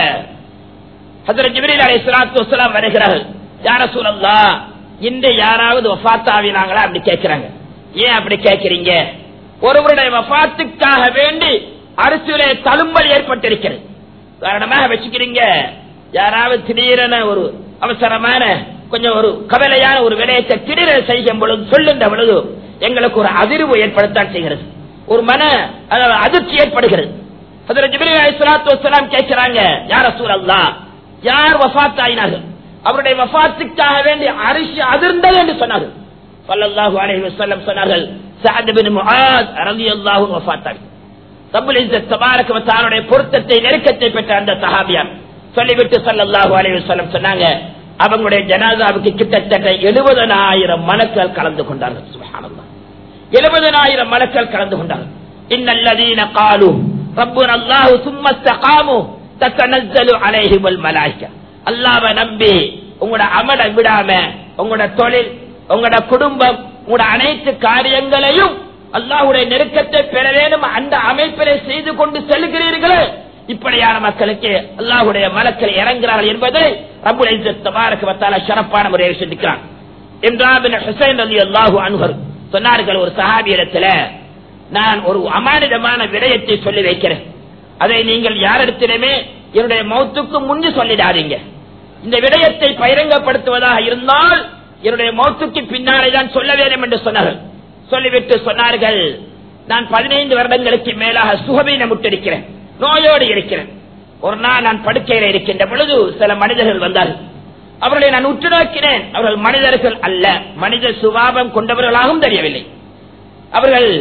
ஹஜ்ரத் ஜிப்ரீல் அலைஹிஸ்ஸலாத்து வஸலாம் வருகிறார்கள் யா ரசூலல்லாஹ் இந்த யாராவது வஃபாத் ஆவினாங்களா அப்படி கேக்குறாங்க ஏன் அப்படி கேக்குறீங்க ஒருவருடைய வஃபாத்துக்காக வேண்டி அரசியலே தழும்பல் ஏற்பட்டிருக்கிறது காரணமாக வச்சுக்கிறீங்க யாராவது திடீரென ஒரு அவசரமான கொஞ்சம் ஒரு கவலையான ஒரு விடயத்தை திடீரென செய்யும் பொழுது சொல்லுகின்ற பொழுது எங்களுக்கு ஒரு அதிர்வு ஏற்படத்தான் செய்கிறது ஒரு மன அதாவது அதிர்ச்சி ஏற்படுகிறது அதுல ஜிப்ரீல் அலைஹிஸ்ஸலாத்து வஸலாம் கேட்கிறாங்க யார் ரசூலல்லாஹ் யார் வஃபாத் ஆயினார்கள் அவருடைய வஃபாத்துக்காக வேண்டி அரிசி அதிர்ந்தது என்று சொன்னார்கள் ஸல்லல்லாஹு அலைஹி வஸல்லம் சொன்னார்கள் சஅத் பின் முஆத் ரலியல்லாஹு வஃபாத் ஆகி ரப்பல் இஸ்ஸத் தபாரக வ தஆலாவுடைய பொருத்தத்தை நெருக்கத்தை பெற்ற அந்த சஹாபியார் சொல்லிவிட்டு ஸல்லல்லாஹு அலைஹி வஸல்லம் சொன்னாங்க அவங்களுடைய ஜனாதாவுக்கு கிட்டத்தட்ட எழுபதனாயிரம் மலக்கள் கலந்து கொண்டார்கள் சுபஹானல்லாஹ் எழுபதனாயிரம் மலக்கள் கலந்து கொண்டார்கள் இன்னல்லதீன காலு ரப்புன அல்லாஹு சும்ம இஸ்தகாமு தத்தனஸ்ஸலு அலைஹிமுல் மலாயிகா அல்லாஹ்வை நம்பி உங்களோட அமலை விடாம உங்களோட தொழில் உங்களோட குடும்பம் உங்களோட அனைத்து காரியங்களையும் அல்லாஹ்வுடைய நெருக்கத்தை பெற வேண்டும் அந்த அமைப்பிலே செய்து கொண்டு செல்கிறீர்களே இப்படியான மக்களுக்கு அல்லாஹுடைய மலக்கள் இறங்குகிறார்கள் என்பதை ரபுல் இஸ்ஸத் தபாரக வ தஆலா சிறப்பான முறையில் சிந்திக்கிறான் இம்ரான் பின் ஹுசைன் ரலியல்லாஹு அன்ஹு சொன்னார்கள் ஒரு சஹாபியிடத்துல நான் ஒரு அமானிதமான விடயத்தை சொல்லி வைக்கிறேன் அதை நீங்கள் யாரிடத்திலுமே என்னுடைய மௌத்துக்கு முந்தி சொல்லிடாதீங்க இந்த விடயத்தை பகிரங்கப்படுத்துவதாக இருந்தால் என்னுடைய மௌத்துக்கு பின்னாலே தான் சொல்ல வேண்டும் என்று சொன்னார்கள் சொல்லிவிட்டு சொன்னார்கள் நான் பதினைந்து வருடங்களுக்கு மேலாக சுகவீனமுட்டிருக்கிறேன் நோயோடு இருக்கிறேன் ஒரு நாள் நான் படுக்கையில இருக்கின்ற பொழுது சில மனிதர்கள் வந்தார்கள் அவர்களை நான் உற்று நோக்கினேன் அவர்கள் மனிதர்கள் அல்ல மனித சுபாவம் கொண்டவர்களாகவும் தெரியவில்லை அவர்கள்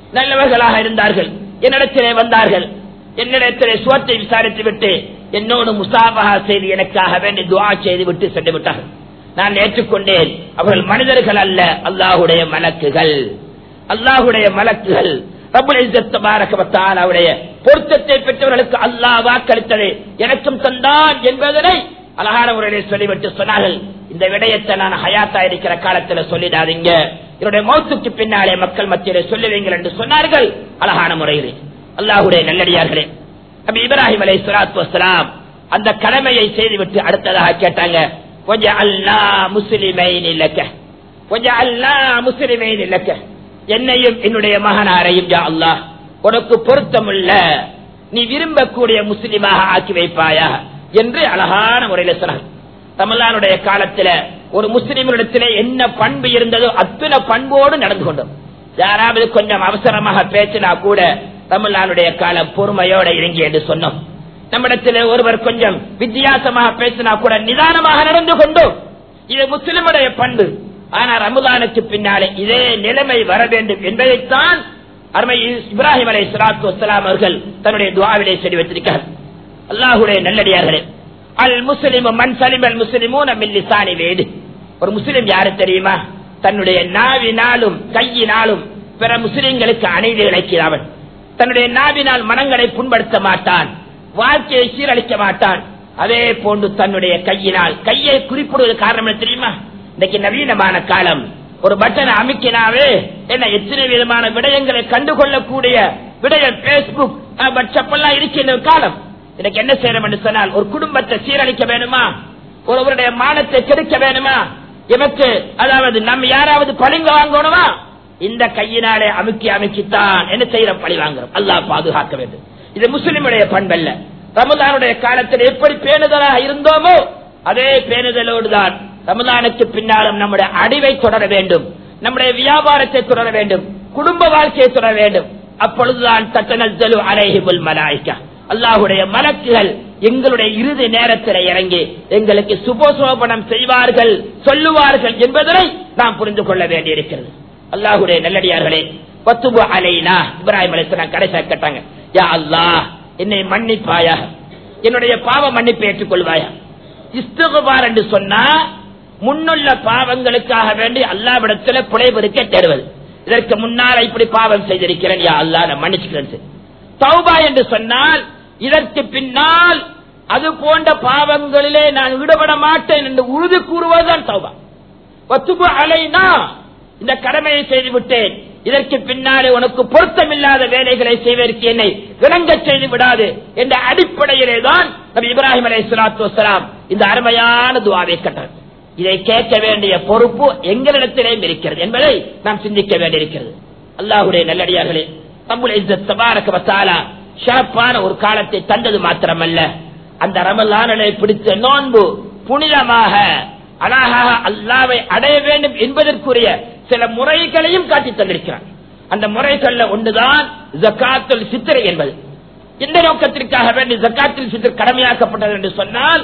நல்லவர்களாக இருந்தார்கள் என்னிடத்திலே வந்தார்கள் என்னிடத்திலே சுவத்தை விசாரித்து விட்டு என்னோடு முசாபகா செய்து எனக்காக வேண்டி துவா செய்து விட்டு சென்று விட்டார்கள் நான் ஏற்றுக்கொண்டேன் அவர்கள் மனிதர்கள் அல்ல அல்லாஹுடைய மலக்குகள் அல்லாஹுடைய மலக்குகள் அவருடைய பொருத்தத்தை பெற்றவர்களுக்கு அல்லாஹ் வாக்களித்தது எனக்கும் தந்தான் என்பதனை அழகான முறையிலே சொல்லிவிட்டு சொன்னார்கள் இந்த விடயத்தை நான் ஹயாத்தா இருக்கிற காலத்தில் சொல்லிடாதீங்க என்னுடைய மௌத்துக்கு பின்னாலே மக்கள் மத்தியிலே சொல்லுவீங்கள் என்று சொன்னார்கள் அழகான முறையிலே அல்லாஹுடைய நல்லடியார்களே நபி இப்ராஹிம் அலை சுலாத்து வசலாம் அந்த கடமையை செய்துவிட்டு அடுத்ததாக கேட்டாங்க கொஞ்சம் அல்லா முஸ்லிமை நிலக்க கொஞ்சம் அல்லா முஸ்லிமை நிலக்க என்னையும் என்னுடைய மகனாரையும் யா அல்லாஹ் உனக்கு பொருத்தமுள்ள நீ விரும்பக்கூடிய முஸ்லிமாக ஆக்கி வைப்பாயா என்று அழகான முறையில் சொன்னார் தமிழ்நாடுடைய காலத்துல ஒரு முஸ்லிம்களிடத்திலே என்ன பண்பு இருந்ததோ அத்தனை பண்போடு நடந்து கொண்டோம் யாராவது கொஞ்சம் அவசரமாக பேசினா கூட தமிழ்நாடுடைய காலம் பொறுமையோட இறங்கி என்று சொன்னோம் நம்மிடத்தில் ஒருவர் கொஞ்சம் வித்தியாசமாக பேசினா கூட நிதானமாக நடந்து கொண்டோம் இது முஸ்லிமுடைய பண்பு ஆனா ரமதானுக்கு பின்னாலே இதே நிலைமை வர வேண்டும் என்பதைத்தான் அருமை இப்ராஹிம் அலை சலாத்து வசலாம் அவர்கள் தன்னுடைய துவாவிலே சொல்லி வைத்திருக்கிறார் அல்லாஹுடைய நல்லடியார்களே அல் முஸ்லிம் மண் சலிம் அல் முஸ்லிமோ நம்ம லிசானி வேடு ஒரு முஸ்லிம் யாரு தெரியுமா தன்னுடைய நாவினாலும் கையினாலும் பிற முஸ்லிம்களுக்கு அநீதி இழைக்கிறாவன் தன்னுடைய நாவினால் மனங்களை புண்படுத்த மாட்டான் வாழ்க்கையை சீரழிக்க மாட்டான் அதே போன்று தன்னுடைய கையினால் கையை குறிப்பிடுவது காரணம் என்ன தெரியுமா இன்னைக்கு நவீனமான காலம் ஒரு பட்டனை அமைக்கினாவே என்ன எத்தனை விதமான விடயங்களை கண்டுகொள்ளக்கூடிய விடயம் பேஸ்புக் வாட்ஸ்அப் எல்லாம் இருக்கின்ற காலம் எனக்கு என்ன செய்யணும் என்று சொன்னால் ஒரு குடும்பத்தை சீரழிக்க வேணுமா ஒருவருடைய மானத்தை கெடுக்க வேணுமா எமக்கு அதாவது நம்ம யாராவது பழிங்க வாங்கணுமா இந்த கையினாலே அமுக்கி அமுக்கித்தான் என்ன செய்யற பழி வாங்குறோம் அல்லாஹ் பாதுகாக்க வேண்டும் இது முஸ்லிமுடைய பண்பல்ல ரமதானுடைய காலத்தில் எப்படி பேணுதலாக இருந்தோமோ அதே பேணுதலோடு தான் ரமதானுக்கு பின்னாலும் நம்முடைய அடிவை தொடர வேண்டும் நம்முடைய வியாபாரத்தை தொடர வேண்டும் குடும்ப வாழ்க்கையை தொடர வேண்டும் அப்பொழுதுதான் தத்தனல் அலைஹிபுல் மலாய்க்கா அல்லாஹுடைய மலக்குகள் எங்களுடைய இறுதி நேரத்தில் இறங்கி எங்களுக்கு சுபசோபனம் செய்வார்கள் சொல்லுவார்கள் என்பதனை நாம் புரிந்து கொள்ள வேண்டியிருக்கிறது அல்லாஹுடைய நல்லடியார்களே பத்துபு அலைனா இப்ராஹிம் அலிஸ்லாம் கடைசியா கேட்டாங்க யா அல்லாஹ் என்னை மன்னிப்பாயா என்னுடைய பாவ மன்னிப்பை ஏற்றுக்கொள்வாயா இஸ்துகுபார் என்று சொன்னா முன்னுள்ள பாவங்களுக்காக வேண்டி அல்லாவிடத்துல புலைவருக்க தேடுவது இதற்கு முன்னால் இப்படி பாவம் செய்திருக்கிறேன் யா அல்லா நான் மன்னிச்சுக்கிறேன் தௌபா என்று சொன்னால் இதற்கு பின்னால் அது போன்ற பாவங்களிலே நான் ஈடுபட மாட்டேன் என்று உறுதி கூறுவதுதான் தௌபா ஒத்துபு அலைனா இந்த கடமையை செய்து விட்டேன் இதற்கு பின்னாலே உனக்கு பொருத்தமில்லாத வேலைகளை செய்வதற்கு என்னை விளங்க செய்து விடாது என்ற அடிப்படையிலே தான் நபி இப்ராஹிம் அலை சலாத்து வசலாம் இந்த அருமையான துவாவை கட்டார் இதை கேட்க வேண்டிய பொறுப்பு எங்களிடத்திலேயும் இருக்கிறது என்பதை நாம் சிந்திக்க வேண்டியிருக்கிறது அல்லாஹுடைய நல்லடியார்களே தபாரக சிறப்பான ஒரு காலத்தை தந்தது மாத்திரமல்ல அந்த ரமலானலை பிடித்த நோன்பு புனிதமாக அழகாக அல்லாவை அடைய வேண்டும் என்பதற்குரிய சில முறைகளையும் காட்டி தந்திருக்கிறார் அந்த முறைகள்ல ஒன்றுதான் ஜக்காத்துல் சித்திரை என்பது இந்த நோக்கத்திற்காக வேண்டி ஜக்காத்துல் சித்திர கடமையாக்கப்பட்டது என்று சொன்னால்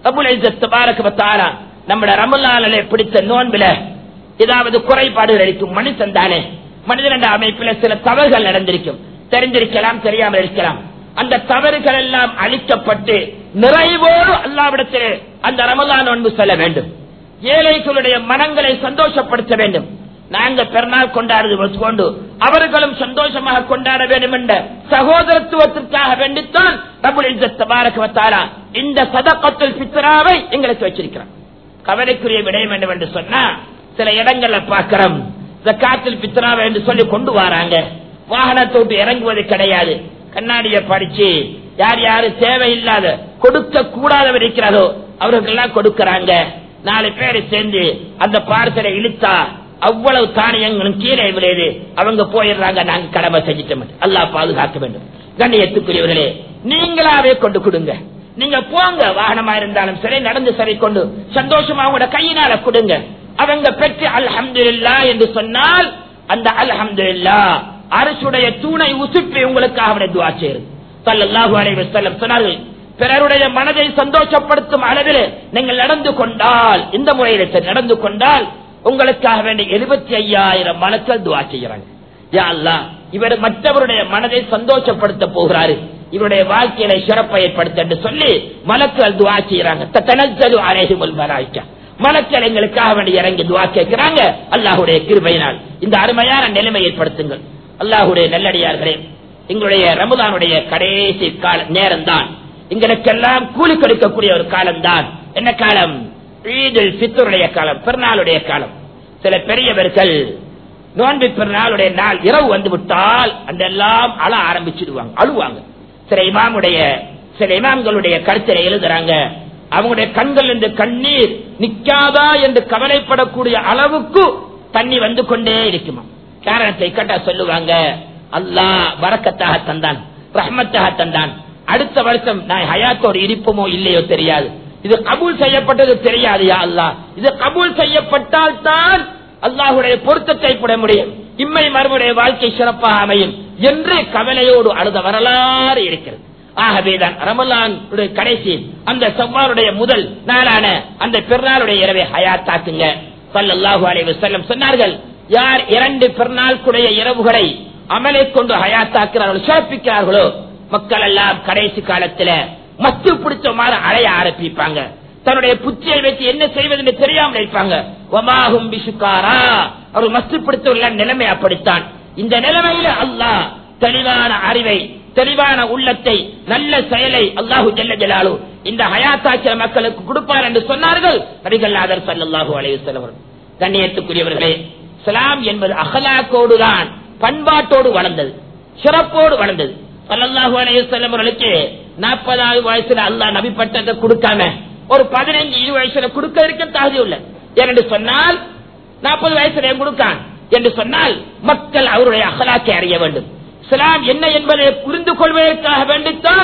நம்முடைய ரமலானலை பிடித்த நோன்பில ஏதாவது குறைபாடுகள் அளிக்கும் மனுஷன் தானே மனிதன் என்ற அமைப்பில் சில தவறுகள் நடந்திருக்கும் தெரிந்திருக்கலாம் தெரியாமல் இருக்கலாம் அந்த தவறுகள் எல்லாம் அழிக்கப்பட்டு நிறைவோடு அல்லாவிடத்திலே அந்த ரமலான் நோன்பு செல்ல வேண்டும் ஏழைகளுடைய மனங்களை சந்தோஷப்படுத்த வேண்டும் நாங்க பெருநாள் கொண்டாடுவது கொண்டு அவர்களும் சந்தோஷமாக கொண்டாட வேண்டும் என்ற சகோதரத்துவத்திற்காக வேண்டித்தான் நம்முடைய இந்த சதக்கத்தில் பித்ராவை எங்களுக்கு வச்சிருக்கிறான் கவலைக்குரிய விடயம் வேண்டும் என்று சொன்னா சில இடங்கள்ல பாக்கிறோம் காத்தில் பித்ராவை என்று சொல்லி கொண்டு வராங்க வாகனத்தை விட்டு இறங்குவது கிடையாது கண்ணாடியை படிச்சு யார் யாரு தேவையில்லாத கொடுக்க கூடாதவர் இருக்கிறாரோ அவர்களுக்கெல்லாம் கொடுக்கறாங்க நாலு பேர் சேர்ந்து அந்த பார்சலை இழுத்தா அவ்வளவு தானியங்களும் கீழே விளையுது அவங்க போயிடுறாங்க நாங்க கடமை செஞ்சிட்டோம் அல்லா பாதுகாக்க வேண்டும் கண்ணியத்துக்குரியவர்களே நீங்களாவே கொண்டு கொடுங்க நீங்க போங்க வாகனமா இருந்தாலும் சரி நடந்து சரி கொண்டு சந்தோஷமா உங்களோட கையினால கொடுங்க அவங்க பெற்று அல்ஹம்துல்லா என்று சொன்னால் அந்த அல்ஹம்துல்லா அரசுடைய தூணை உசுப்பி உங்களுக்காக அவனை துவா செய்யுது சல்லல்லாஹு அலைஹி வஸல்லம் சொன்னார்கள் பிறருடைய மனதை சந்தோஷப்படுத்தும் அளவில் நீங்கள் நடந்து கொண்டால் இந்த முறையில் நடந்து கொண்டால் உங்களுக்காக வேண்டிய எழுபத்தி ஐயாயிரம் மலக்கள் துவா செய்யறாங்க யா அல்லா இவர் மற்றவருடைய மனதை சந்தோஷப்படுத்த போகிறாரு இவருடைய வாழ்க்கையில சிறப்பை ஏற்படுத்த என்று சொல்லி மலக்கள் துவா செய்யறாங்க தனச்சது அரைகுமல் மலாய்க்கா மலக்கள் எங்களுக்காக வேண்டி இறங்கி துவா கேட்கிறாங்க அல்லாஹுடைய கிருபையினால் இந்த அருமையான நிலைமை ஏற்படுத்துங்கள் அல்லாஹுடைய நல்லடியார்களே எங்களுடைய ரமதானுடைய கடைசி கால நேரம் தான் எங்களுக்கெல்லாம் கூலி கொடுக்கக்கூடிய ஒரு காலம் தான் என்ன காலம் ஈதுல் பித்தருடைய காலம் பெருநாளுடைய காலம் சில பெரியவர்கள் நோன்பு பெருநாளுடைய நாள் இரவு வந்து விட்டால் அந்த எல்லாம் அழ ஆரம்பிச்சிடுவாங்க அழுவாங்க சில இமாமுடைய சில இமாம்களுடைய கருத்தில எழுதுறாங்க அவங்களுடைய கண்கள் இருந்து கண்ணீர் நிக்காதா என்று கவலைப்படக்கூடிய அளவுக்கு தண்ணி வந்து கொண்டே இருக்குமா காரணத்தை கட்டா சொல்லுவாங்க அல்லாஹ் வரக்கத்தாக தந்தான் ரஹ்மத்தாக தந்தான் அடுத்த வருஷம் நான் ஹயாத்தோடு இருப்போமோ இல்லையோ தெரியாது இது கபூல் செய்யப்பட்டது தெரியாது யா அல்லாஹ் இது கபூல் செய்யப்பட்டால் தான் அல்லாஹுடைய பொருத்தத்தை பெற முடியும் இம்மை மறுமுடைய வாழ்க்கை சிறப்பாக அமையும் என்று கவலையோடு அழுத வரலாறு இருக்கிறது ஆகவேதான் ரமலான் கடைசி அந்த செவ்வாருடைய முதல் நாளான அந்த பெருநாளுடைய இரவை ஹயாத்தாக்குங்க சல்லல்லாஹு அலைஹி வஸல்லம் சொன்னார்கள் யார் இரண்டு பெருநாளுக்குடைய இரவுகளை அமலை கொண்டு ஹயாத்தாக்குறார்களோ சிறப்பிக்கிறார்களோ மக்கள் எல்லாம் கடைசி காலத்துல மத்து பிடிச்சமாறு அலைய ஆரம்பிப்பாங்க தன்னுடைய புத்தியை வைத்து என்ன செய்வது என்று தெரியாமல் இருப்பாங்க ஒமாகும் பிசுக்காரா அவர் மஸ்து பிடித்துள்ள நிலைமை அப்படித்தான் இந்த நிலைமையில அல்லாஹ் தெளிவான அறிவை தெளிவான உள்ளத்தை நல்ல செயலை அல்லாஹு ஜல்ல ஜலாலு இந்த ஹயாத்தாக்கிற மக்களுக்கு கொடுப்பார் என்று சொன்னார்கள் நபிகள் நாதர் சல்லாஹூ அலையுசல்லம் கண்ணியத்துக்குரியவர்களே சலாம் என்பது அகலாக்கோடு தான் பண்பாட்டோடு வளர்ந்தது சிறப்போடு வளர்ந்தது சல்லல்லாஹு அலையுசல்லம் அவர்களுக்கு நாற்பதாவது வயசுல அல்லாஹ் நபி பட்டத்தை கொடுக்காம ஒரு பதினைஞ்சு இருபது வயசுல கொடுக்க இருக்க தகுதி உள்ள ஏனென்று சொன்னால் நாற்பது வயசுல கொடுக்கான் என்று சொன்னால் மக்கள் அவருடைய அகலாக்கை அறிய வேண்டும் இஸ்லாம் என்ன என்பதை புரிந்து கொள்வதற்காக வேண்டித்தான்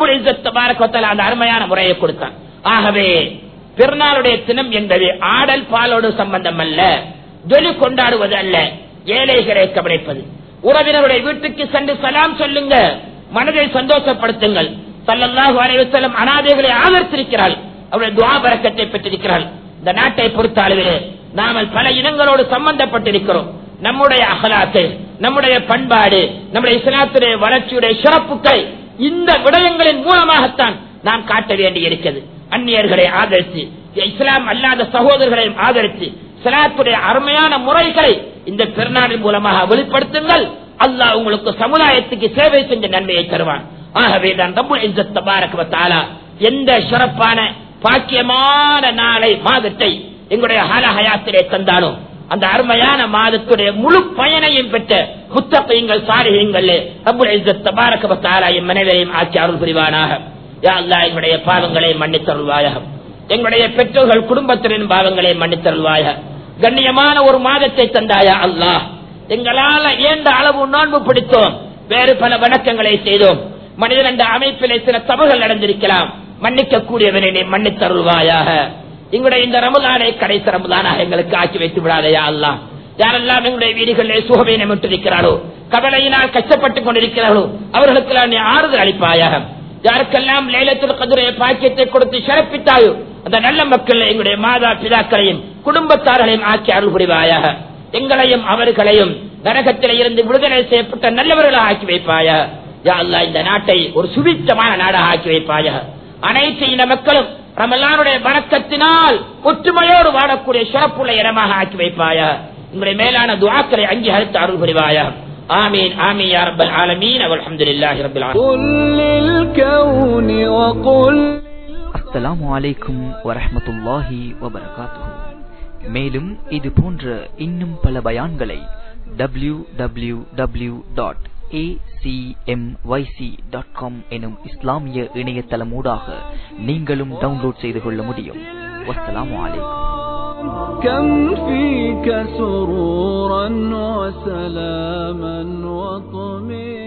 அந்த அருமையான முறையை கொடுத்தான் ஆகவே பிறநாளுடைய தினம் என்பது ஆடல் பாலோடு சம்பந்தம் அல்ல வெளி கொண்டாடுவது அல்ல ஏழைகளை கவனிப்பது உறவினருடைய வீட்டுக்கு சென்று சலாம் சொல்லுங்க மனதை சந்தோஷப்படுத்துங்கள் சல்லல்லாஹு அலைஹி வஸல்லம் அனாதைகளை ஆதரித்திருக்கிறாள் அவருடைய துவா பரக்கத்தை பெற்றிருக்கிறாள் இந்த நாட்டை பொறுத்த அளவிலே நாமல் பல இனங்களோடு சம்பந்தப்பட்டிருக்கிறோம் நம்முடைய அகலாத்து நம்முடைய பண்பாடு நம்முடைய இஸ்லாத்துடைய வளர்ச்சியுடைய சிறப்புகள் இந்த விடயங்களின் மூலமாகத்தான் நாம் காட்ட வேண்டி இருக்கிறது அந்நியர்களை ஆதரித்து இஸ்லாம் அல்லாத சகோதரர்களையும் ஆதரித்து இஸ்லாத்துடைய அருமையான முறைகளை இந்த பெருநாளின் மூலமாக வெளிப்படுத்துங்கள் அல்லாஹ் உங்களுக்கு சமுதாயத்துக்கு சேவை செஞ்ச நன்மையை தருவான் ஆகவே தான் ரபுல் இஸ்ஸத் தபாரக வ தஆலா எந்த சிறப்பான பாக்கியமான நாளை மாதத்தை எங்களுடைய ஹால ஹயாத்திலே தந்தானோ அந்த அருமையான மாதத்துடைய முழு பயனையும் பெற்ற முத்தப்பையுங்கள் சாரிகங்கள் ரபுல் இஸ்ஸத் தபாரக வ தஆலா என் மனைவரையும் ஆட்சி அருள் புரிவானாக யா அல்லாஹ் எங்களுடைய பாவங்களை மன்னித்தருள்வாயாக எங்களுடைய பெற்றோர்கள் குடும்பத்தினரின் பாவங்களை மன்னித்தருள்வாயாக கண்ணியமான ஒரு மாதத்தை தந்தாயா அல்லாஹ் எங்களால ஏண்ட அளவு நோன்பு பிடித்தோம் வேறு பல வணக்கங்களை செய்தோம் மனிதன் என்ற அமைப்பிலே சில தவறுகள் நடந்திருக்கலாம் மன்னிக்க கூடியவனை மன்னித்தருள்வாயாக எங்களுடைய இந்த ரமலானை கடைசி ரமலானாக எங்களுக்கு ஆக்கி வைத்து விடாதையா அல்லாஹ் யாரெல்லாம் எங்களுடைய வீடுகளிலே சுகவீனம் விட்டிருக்கிறாரோ கவலையினால் கஷ்டப்பட்டுக் கொண்டிருக்கிறார்களோ அவர்களுக்கு நீ ஆறுதல் அளிப்பாயாக யாருக்கெல்லாம் லேலத்தில் கதிரைய பாக்கியத்தை கொடுத்து சிறப்பித்தாயோ அந்த நல்ல மக்கள் எங்களுடைய மாதா பிதாக்களையும் குடும்பத்தார்களையும் ஆக்கி அருள் புரிவாயாக எங்களையும் அவர்களையும் நரகத்தில இருந்து விடுதலை செய்யப்பட்ட நல்லவர்களாக ஆக்கி வைப்பாயா யா அல்லாஹ் இந்த நாட்டை ஒரு சுபிச்சமான நாடாக ஆக்கி வைப்பாயா அனைத்து இன மக்களும் ரமலானுடைய வணக்கத்தினால் ஒற்றுமையோடு வாழக்கூடிய சிறப்புள்ள இடமாக ஆக்கி வைப்பாயா உங்களுடைய மேலான துவாக்களை அங்கீகரித்து அருள் புரிவாயா آمين آمين يا رب العالمين والحمد لله رب العالمين قل للكون وقل அஸ்ஸலாமு அலைக்கும் வரஹ்மத்துல்லாஹி வபரகாத்துஹு மேலும் இது போன்ற இன்னும் பல பயான்களை W W W dot dot com எனும் இஸ்லாமிய இணையதளமூடாக நீங்களும் டவுன்லோட் செய்து கொள்ள முடியும் வஸ்ஸலாமு அலைக்கும் كم فيك سرورا وسلاما وطمئنا